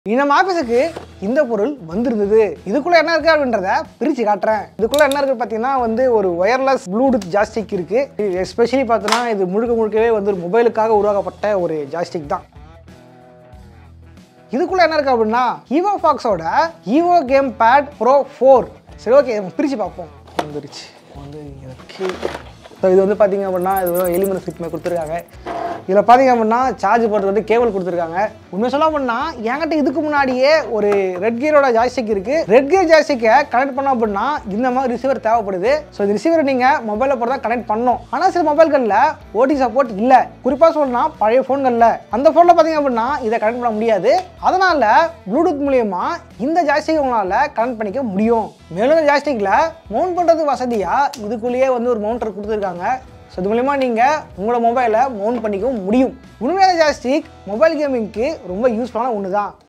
நம்ம ஆஃபீஸுக்கு இந்த பொருள் வந்திருந்தது இதுக்குள்ள என்ன இருக்கு அப்படின்றத பிரிச்சு காட்டுறேன் இதுக்குள்ள என்ன இருக்கு பார்த்தீங்கன்னா வந்து ஒரு ஒயர்லெஸ் ப்ளூடூத் ஜாஸ்டிக் இருக்கு எஸ்பெஷலி பார்த்தோன்னா இது முழுக்க முழுக்கவே வந்து ஒரு மொபைலுக்காக உருவாக்கப்பட்ட ஒரு ஜாஸ்டிக் தான் இதுக்குள்ள என்ன இருக்கு அப்படின்னா ஈவோ ஃபாக்ஸோட Evo game pad pro four சரி ஓகே பிரித்து பார்ப்போம் வந்துருச்சு வந்து இருக்கு ஸோ இது வந்து பார்த்தீங்க அப்படின்னா இது எலிமெண்ட் ஃபிட் மாதிரி கொடுத்துருக்காங்க இதில் பார்த்தீங்க அப்படின்னா சார்ஜ் போடுறது வந்து கேபிள் கொடுத்துருக்காங்க உண்மை சொல்ல அப்படின்னா என்கிட்ட இதுக்கு முன்னாடியே ஒரு ரெட் கியரோட ஜாய்ஸ்டிக் இருக்கு ரெட் கியர் ஜாய்ஸ்டிக்கை கனெக்ட் பண்ணோம் அப்படின்னா இந்த மாதிரி ரிசீவர் தேவைப்படுது ஸோ இந்த ரிசீவரை நீங்கள் மொபைலில் போட்டு தான் கனெக்ட் பண்ணணும் ஆனால் சில மொபைல்களில் ஓடி சப்போர்ட் இல்லை குறிப்பாக சொல்லணும்னா பழைய ஃபோன்களில் அந்த ஃபோனில் பார்த்தீங்க அப்படின்னா இதை கனெக்ட் பண்ண முடியாது அதனால் ப்ளூடூத் மூலியமா இந்த ஜாய்ஸ்டிக் உங்களால் கனெக்ட் பண்ணிக்க முடியும் மேலும் இந்த ஜாய்ஸ்டிக்கில் மவுண்ட் பண்ணுறதுக்கு வசதியாக இதுக்குள்ளேயே வந்து ஒரு மவுண்டர் கொடுத்துருக்காங்க ஸோ இது மூலிமா நீங்கள் உங்களோட மொபைலை மவுண்ட் பண்ணிக்கவும் முடியும் உண்மையான ஜாய்ஸ்டிக் மொபைல் கேமிங்க்கு ரொம்ப யூஸ்ஃபுல்லான ஒன்று தான்